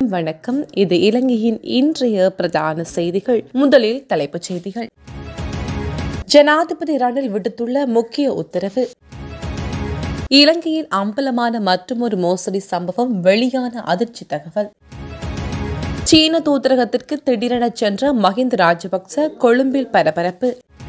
வணக்கம் இது இலங்கையின் இன்றைய பிரதான செய்திகள் முதலில் தலைப்புச் செய்திகள் ஜனாதிபதி ரணில் விடுத்துள்ள முக்கிய உத்தரவு இலங்கையில் அம்பலமான மற்றொரு மோசடி சம்பவம் வெளியான அதிர்ச்சி தகவல் சீன தூதரகத்திற்கு திடீரென சென்ற மஹிந்த ராஜபக்ச கொழும்பில் பரபரப்பு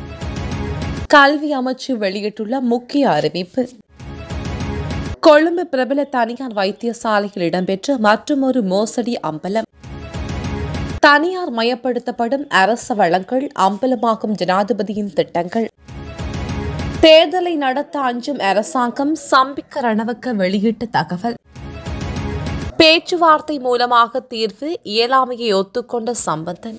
கல்வி அமைச்சு வெளியிட்டுள்ள முக்கிய அறிவிப்பு கொழும்பு பிரபல தனியார் வைத்தியசாலையில் இடம்பெற்ற மற்றொரு மோசடி அம்பலம் தனியார் மயப்படுத்தப்படும் அரச வளங்கள் அம்பலமாகும் ஜனாதிபதியின் திட்டங்கள் தேர்தலை நடத்த அஞ்சும் அரசாங்கம் சம்பிக்க ரணவக்க வெளியிட்ட தகவல் பேச்சுவார்த்தை மூலமாக தீர்வு இயலாமையை ஒத்துக்கொண்ட சம்பந்தன்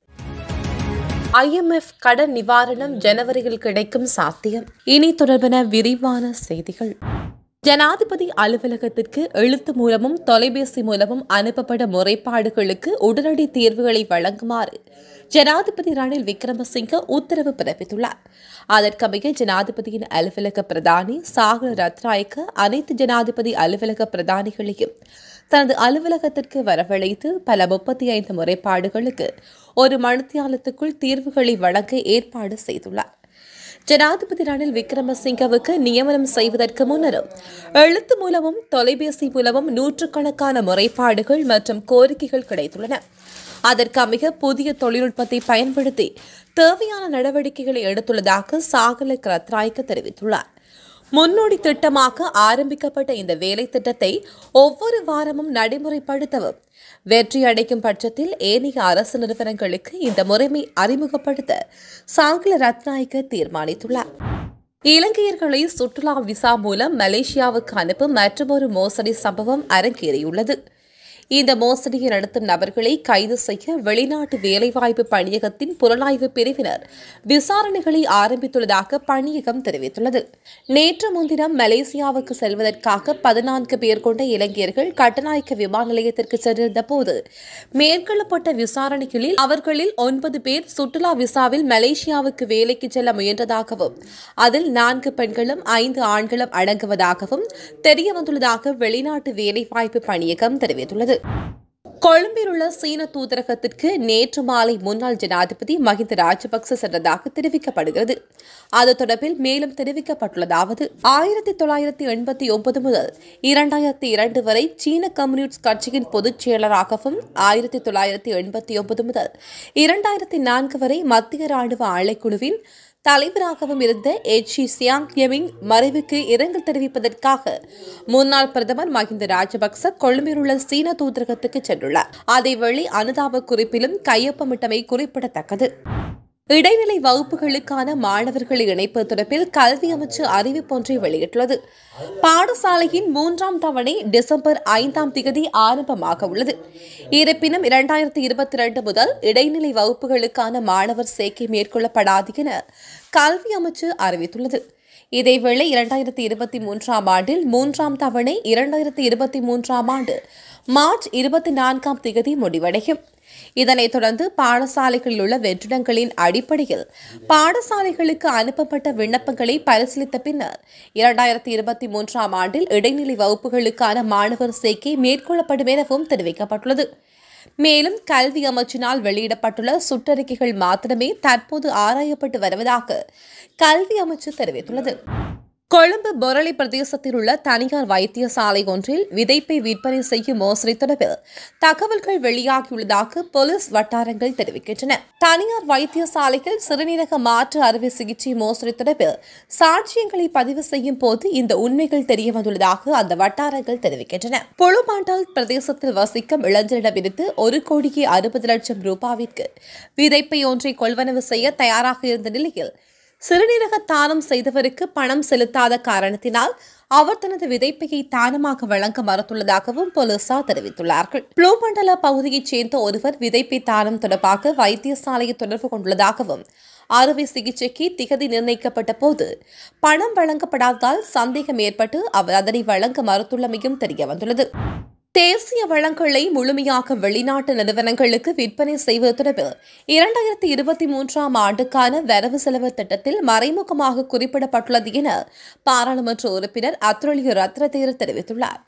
ஐஎம்எஃப் கடன் நிவாரணம் ஜனவரியில் கிடைக்கும் சாத்தியம் இனி தொடர்பான விரிவான செய்திகள் ஜனாதிபதி அலுவலகத்திற்கு எழுத்து மூலமும் தொலைபேசி மூலமும் அனுப்பப்பட்ட முறைப்பாடுகளுக்கு உடனடி தீர்வுகளை வழங்குமாறு ஜனாதிபதி ரணில் விக்ரமசிங்க உத்தரவு பிறப்பித்துள்ளார் அதற்கமைய ஜனாதிபதியின் அலுவலக பிரதானி சாகர ரத்நாயக்க அனைத்து ஜனாதிபதி அலுவலக பிரதானிகளையும் தனது அலுவலகத்திற்கு வரவழைத்து பல முப்பத்தி ஐந்து முறைப்பாடுகளுக்கு ஒரு மணித்தியாலத்துக்குள் தீர்வுகளை வழங்க ஏற்பாடு செய்துள்ளார் ஜனாதிபதி ரணில் விக்ரமசிங்கவுக்கு நியமனம் செய்வதற்கு முன்னரும் எழுத்து மூலமும் தொலைபேசி மூலமும் நூற்றுக்கணக்கான முறைப்பாடுகள் மற்றும் கோரிக்கைகள் கிடைத்துள்ளன அதற்கு அமைய புதிய தொழில்நுட்பத்தை பயன்படுத்தி தேவையான நடவடிக்கைகளை எடுத்துள்ளதாக சாகல ரத்ராய்க்கு தெரிவித்துள்ளார் முன்னோடி திட்டமாக ஆரம்பிக்கப்பட்ட இந்த வேலை திட்டத்தை ஒவ்வொரு வாரமும் நடைமுறைப்படுத்தவும் வெற்றி அடைக்கும் பட்சத்தில் ஏனைய அரசு நிறுவனங்களுக்கு இந்த முறைமை அறிமுகப்படுத்த சாங்கல ரத்நாயக்க தீர்மானித்துள்ளார் இலங்கையர்களை சுற்றுலா விசா மூலம் மலேசியாவுக்கு அனுப்பும் மற்றொரு மோசடி சம்பவம் அரங்கேறியுள்ளது இந்த மோசடியை நடத்தும் நபர்களை கைது செய்ய வெளிநாட்டு வேலைவாய்ப்பு பணியகத்தின் புலனாய்வு பிரிவினர் விசாரணைகளை ஆரம்பித்துள்ளதாக பணியகம் தெரிவித்துள்ளது நேற்று முன்தினம் மலேசியாவுக்கு செல்வதற்காக பதினான்கு பேர் கொண்ட இளைஞர்கள் கட்டநாயக்க விமான நிலையத்திற்கு சென்றிருந்த போது மேற்கொள்ளப்பட்ட விசாரணைகளில் அவர்களில் ஒன்பது பேர் சுற்றுலா விசாவில் மலேசியாவுக்கு வேலைக்கு செல்ல முயன்றதாகவும் அதில் நான்கு பெண்களும் ஐந்து ஆண்களும் அடங்குவதாகவும் தெரியவந்துள்ளதாக வெளிநாட்டு வேலைவாய்ப்பு பணியகம் தெரிவித்துள்ளது கொழும்பில் உள்ள சீன தூதரகத்திற்கு நேற்று மாலை முன்னாள் ஜனாதிபதி மஹிந்த ராஜபக்ச சென்றதாக தெரிவிக்கப்படுகிறது அது தொடர்பில் மேலும் தெரிவிக்கப்பட்டுள்ளதாவது ஆயிரத்தி தொள்ளாயிரத்தி எண்பத்தி ஒன்பது முதல் இரண்டாயிரத்தி இரண்டு வரை சீன கம்யூனிஸ்ட் கட்சியின் பொதுச் செயலராகவும் ஆயிரத்தி தொள்ளாயிரத்தி எண்பத்தி ஒன்பது முதல் இரண்டாயிரத்தி நான்கு வரை மத்திய ராணுவ ஆணைக்குழுவின் தலைவராகவும் இருந்த எச் சி சியாங் யமிங் மறைவுக்கு இரங்கல் தெரிவிப்பதற்காக முன்னாள் பிரதமர் மஹிந்த ராஜபக்ச கொழும்பில் உள்ள சீன தூதரகத்துக்கு சென்றுள்ளார் அதேவேளை அனுதாப குறிப்பிலும் கையொப்பமிட்டமை குறிப்பிடத்தக்கது இடைநிலை வகுப்புகளுக்கான மாணவர்களை இணைப்பது தொடர்பில் கல்வி அமைச்சு அறிவிப்பொன்றை வெளியிட்டுள்ளது பாடசாலையின் மூன்றாம் தவணை டிசம்பர் ஐந்தாம் திகதி ஆரம்பமாக உள்ளது இருப்பினும் இரண்டாயிரத்தி இருபத்தி இரண்டு முதல் இடைநிலை வகுப்புகளுக்கான மாணவர் சேர்க்கை மேற்கொள்ளப்படாது என கல்வி அமைச்சு அறிவித்துள்ளது இதேவேளை இரண்டாயிரத்தி இருபத்தி மூன்றாம் ஆண்டில் மூன்றாம் தவணை இரண்டாயிரத்தி இருபத்தி மூன்றாம் ஆண்டு மார்ச் இருபத்தி நான்காம் திகதி முடிவடையும் இதனைத் தொடர்ந்து பாடசாலைகளில் உள்ள வெற்றிடங்களின் அடிப்படையில் பாடசாலைகளுக்கு அனுப்பப்பட்ட விண்ணப்பங்களை பரிசீலித்த பின்னர் இரண்டாயிரத்தி இருபத்தி மூன்றாம் ஆண்டில் இடைநிலை வகுப்புகளுக்கான மாணவர் சேர்க்கை மேற்கொள்ளப்படும் எனவும் தெரிவிக்கப்பட்டுள்ளது மேலும் கல்வி அமைச்சினால் வெளியிடப்பட்டுள்ள சுற்றறிக்கைகள் மாத்திரமே தற்போது ஆராயப்பட்டு வருவதாக கல்வி அமைச்சு தெரிவித்துள்ளது கொழும்பு பொரளி பிரதேசத்தில் உள்ள தனியார் வைத்தியசாலை ஒன்றில் விதைப்பை விற்பனை செய்யும் மோசடி தொடர்பில் தகவல்கள் வெளியாகியுள்ளதாக போலீஸ் வட்டாரங்கள் தெரிவிக்கின்றன தனியார் வைத்தியசாலையில் சிறுநீரக மாற்று அறுவை சிகிச்சை மோசடி தொடர்பில் சாட்சியங்களை பதிவு செய்யும் போது இந்த உண்மைகள் தெரியவந்துள்ளதாக அந்த வட்டாரங்கள் தெரிவிக்கின்றன புழுமாண்டால் பிரதேசத்தில் வசிக்கும் இளைஞரிடமிருந்து ஒரு கோடியே அறுபது லட்சம் ரூபாவிற்கு விதைப்பை ஒன்றை கொள்வனவு செய்ய தயாராக இருந்த நிலையில் சிறுநீரக தானம் செய்தவருக்கு பணம் செலுத்தாத காரணத்தினால் அவர் தனது விதைப்பையை தானமாக வழங்க மறுத்துள்ளதாகவும் போலீசார் தெரிவித்துள்ளார்கள் ப்ளூ மண்டல பகுதியைச் சேர்ந்த ஒருவர் விதைப்பை தானம் தொடர்பாக வைத்தியசாலையை தொடர்பு கொண்டுள்ளதாகவும் அறுவை சிகிச்சைக்கு திகதி நிர்ணயிக்கப்பட்ட போது பணம் வழங்கப்படாததால் சந்தேகம் ஏற்பட்டு அவர் அதனை வழங்க மறுத்துள்ளமையும் தெரியவந்துள்ளது தேசிய வளங்களை முழுமையாக வெளிநாட்டு நிறுவனங்களுக்கு விற்பனை செய்வது தொடர்பில் இரண்டாயிரத்தி இருபத்தி மூன்றாம் ஆண்டுக்கான வரவு செலவு திட்டத்தில் மறைமுகமாக குறிப்பிடப்பட்டுள்ளது என பாராளுமன்ற உறுப்பினர் அத்துரலிய ரத்னதேர் தெரிவித்துள்ளார்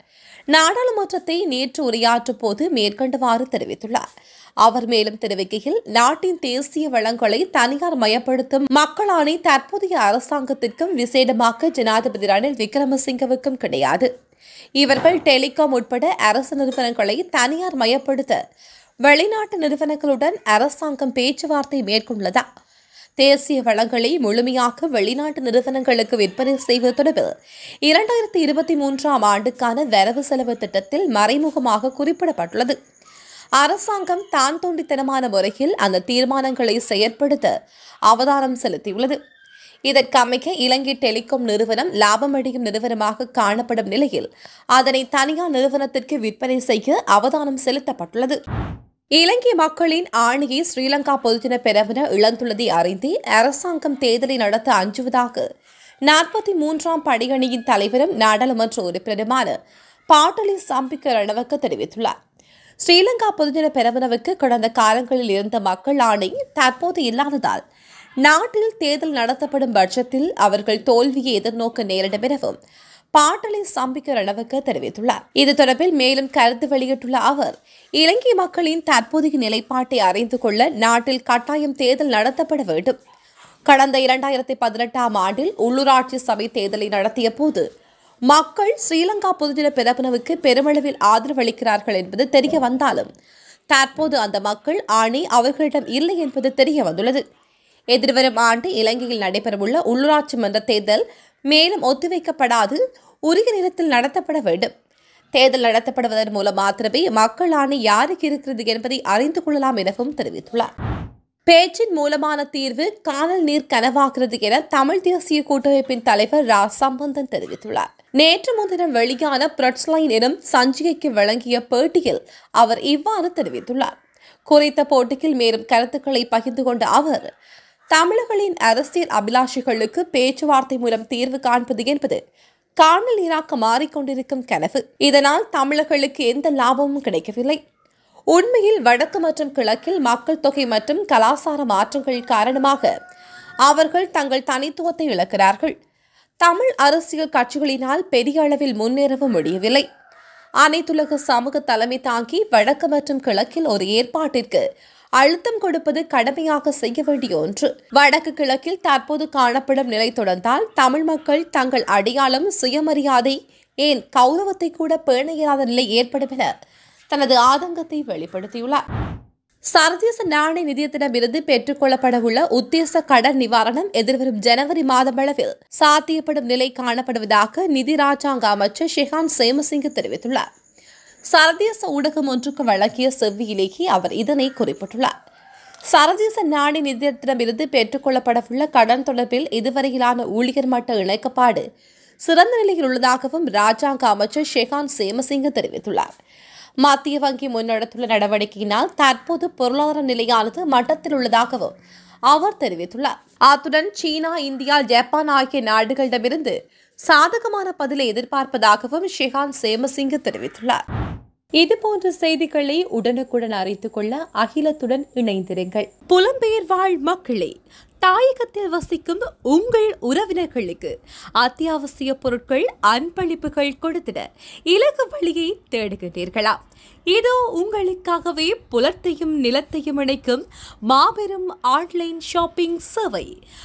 நாடாளுமன்றத்தை நேற்று உரையாற்றும் போது மேற்கண்டவாறு தெரிவித்துள்ளார் அவர் மேலும் தெரிவிக்கையில் நாட்டின் தேசிய வளங்களை தனியார் மயப்படுத்தும் மக்களாணை தற்போதைய அரசாங்கத்திற்கும் விசேடமாக ஜனாதிபதி ரணில் விக்ரமசிங்கவுக்கும் கிடையாது இவர்கள் டெலிகாம் உட்பட அரசு நிறுவனங்களை தனியார் மயப்படுத்த வெளிநாட்டு நிறுவனங்களுடன் அரசாங்கம் பேச்சுவார்த்தை மேற்கொண்டுள்ளதா தேசிய வளங்களை முழுமையாக வெளிநாட்டு நிறுவனங்களுக்கு விற்பனை செய்வது தொடர்பில் இரண்டாயிரத்தி இருபத்தி மூன்றாம் ஆண்டுக்கான வரவு செலவு திட்டத்தில் மறைமுகமாக குறிப்பிடப்பட்டுள்ளது அரசாங்கம் தான் தோண்டித்தனமான முறையில் அந்த தீர்மானங்களை செயற்படுத்த அவதானம் செலுத்தியுள்ளது இதற்கமைக்க இலங்கை டெலிகாம் நிறுவனம் லாபமடையும் நிறுவனமாக காணப்படும் நிலையில் அதனை தனியார் நிறுவனத்திற்கு விற்பனை செய்ய அவதானம் செலுத்தப்பட்டுள்ளது இலங்கை மக்களின் ஆணையை ஸ்ரீலங்கா பொதுஜன பெரமுன இழந்துள்ளதை அறிந்து அரசாங்கம் தேர்தலை நடத்த அஞ்சுவதாக நாற்பத்தி மூன்றாம் படையணியின் தலைவரும் நாடாளுமன்ற உறுப்பினருமான பாட்டலி சம்பிக்க ரணவக்க தெரிவித்துள்ளார் ஸ்ரீலங்கா பொதுஜன பெரமுனவுக்கு கடந்த காலங்களில் இருந்த மக்கள் ஆணை தற்போது இல்லாததால் நாட்டில் தேர்தல் நடத்தப்படும் பட்சத்தில் அவர்கள் தோல்வியை எதிர்நோக்க நேரிடும் எனவும் பாட்டலை சம்பிக்க ரணவக்க தெரிவித்துள்ளார் இது தொடர்பில் மேலும் கருத்து வெளியிட்டுள்ள அவர் இலங்கை மக்களின் தற்போதைய நிலைப்பாட்டை அறிந்து கொள்ள நாட்டில் கட்டாயம் தேர்தல் நடத்தப்பட வேண்டும் கடந்த இரண்டாயிரத்தி பதினெட்டாம் ஆண்டில் உள்ளூராட்சி சபை தேர்தலை நடத்திய போது மக்கள் ஸ்ரீலங்கா பொதுஜன பிரபனவுக்கு பெருமளவில் ஆதரவளிக்கிறார்கள் என்பது தெரிய வந்தாலும் தற்போது அந்த மக்கள் ஆணை அவர்களிடம் இல்லை என்பது தெரிய வந்துள்ளது எதிர்வரும் ஆண்டு இலங்கையில் நடைபெறவுள்ள உள்ளூராட்சி மன்ற தேர்தல் மேலும் ஒத்திவைக்கப்படாது உரிய நேரத்தில் நடத்தப்பட வேண்டும் தேர்தல் நடத்தப்படுவதன் மூலம் மாத்திரமே மக்கள் ஆணை யாருக்கு இருக்கிறது என்பதை அறிந்து கொள்ளலாம் எனவும் தெரிவித்துள்ளார் பேச்சின் மூலமான தீர்வு காணல் நீர் கனவாகிறது என தமிழ் தேசிய கூட்டமைப்பின் தலைவர் ரா சம்பந்தன் தெரிவித்துள்ளார் நேற்று முன்தினம் வெளியான பிரட்ஸ்லைன் எனும் சஞ்சிகைக்கு வழங்கிய பேட்டியில் அவர் இவ்வாறு தெரிவித்துள்ளார் குறித்த போட்டியில் மேலும் கருத்துக்களை பகிர்ந்து கொண்ட அவர் தமிழர்களின் அரசியல் அபிலாஷைகளுக்கு பேச்சுவார்த்தை மூலம் தீர்வு காண்பது என்பது காணல் நீராக்க மாறிக்கொண்டிருக்கும் கனவு இதனால் தமிழர்களுக்கு எந்த லாபமும் கிடைக்கவில்லை உண்மையில் வடக்கு மற்றும் கிழக்கில் மக்கள் தொகை மற்றும் கலாசார மாற்றங்கள் காரணமாக அவர்கள் தங்கள் தனித்துவத்தை இழக்கிறார்கள் தமிழ் அரசியல் கட்சிகளினால் பெரிய அளவில் முன்னேறவும் முடியவில்லை அனைத்துலக சமூக தலைமை தாங்கி வடக்கு மற்றும் கிழக்கில் ஒரு ஏற்பாட்டிற்கு அழுத்தம் கொடுப்பது கடமையாக செய்ய வேண்டிய ஒன்று வடக்கு கிழக்கில் தற்போது காணப்படும் நிலை தொடர்ந்தால் தமிழ் மக்கள் தங்கள் அடையாளம் சுயமரியாதை ஏன் கௌரவத்தை கூட பேண இயலாத நிலை ஏற்படும் என தனது ஆதங்கத்தை வெளிப்படுத்தியுள்ளார் சர்வதேச நாணய நிதியத்திடமிருந்து பெற்றுக்கொள்ளப்படவுள்ள உத்தேச கடன் நிவாரணம் எதிர்வரும் ஜனவரி மாதமளவில் சாத்தியப்படும் நிலை காணப்படுவதாக நிதி ராஜாங்க அமைச்சர் ஷெஹான் சேமசிங்க தெரிவித்துள்ளார் சர்வதேச ஊடகம் ஒன்றுக்கு வழங்கிய செவ்வியிலேயே அவர் இதனை குறிப்பிட்டுள்ளார் சர்வதேச நாணய நிதியத்திடமிருந்து பெற்றுக்கொள்ளப்படவுள்ள கடன் தொடர்பில் இதுவரையிலான ஊழியர் மட்ட இணைக்கப்பாடு சிறந்த நிலையில் உள்ளதாகவும் ராஜாங்க அமைச்சர் ஷெஹான் சேமசிங்க தெரிவித்துள்ளார் மத்திய வங்கி முன்னெடுத்துள்ள நடவடிக்கையினால் தற்போது பொருளாதார நிலையானது மட்டத்தில் உள்ளதாகவும் அவர் தெரிவித்துள்ளார் அத்துடன் சீனா இந்தியா ஜப்பான் ஆகிய நாடுகளிடமிருந்து சாதகமான பதிலை எதிர்பார்ப்பதாகவும் ஷெஹான் சேமசிங்க தெரிவித்துள்ளார் இதுபோன்ற செய்திகளை உடனுக்குடன் அறிந்து கொள்ள அகிலத்துடன் இணைந்திருங்கள் புலம்பெயர் வாழ் மக்களே தாயகத்தில் வசிக்கும் உங்கள் உறவினர்களுக்கு அத்தியாவசிய பொருட்கள் அன்பளிப்புகள் கொடுத்திட இலகு வழியை தேடுகின்றீர்களா இதோ உங்களுக்காகவே புலத்தையும் நிலத்தையும் இணைக்கும் மாபெரும் ஆன்லைன் ஷாப்பிங் சேவை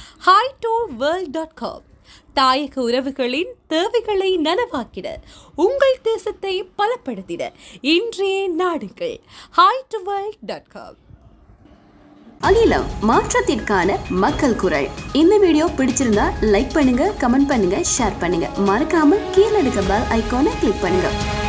ஹைடோ வேர்ல்ட் டாட் காம் தாயக உறவுகளின் தேவைகளை நனவாக்கிட உங்கள் தேசத்தை பலப்படுத்திட இன்றைய நாடுகள் hi to world dot com அகிலம் மாற்றத்திற்கான மக்கள் குரல் இந்த வீடியோ பிடிச்சிருந்தா லைக் பண்ணுங்க கமெண்ட் பண்ணுங்க ஷேர் பண்ணுங்க மறக்காம கீழே இருக்க பெல் ஐகானை கிளிக் பண்ணுங்க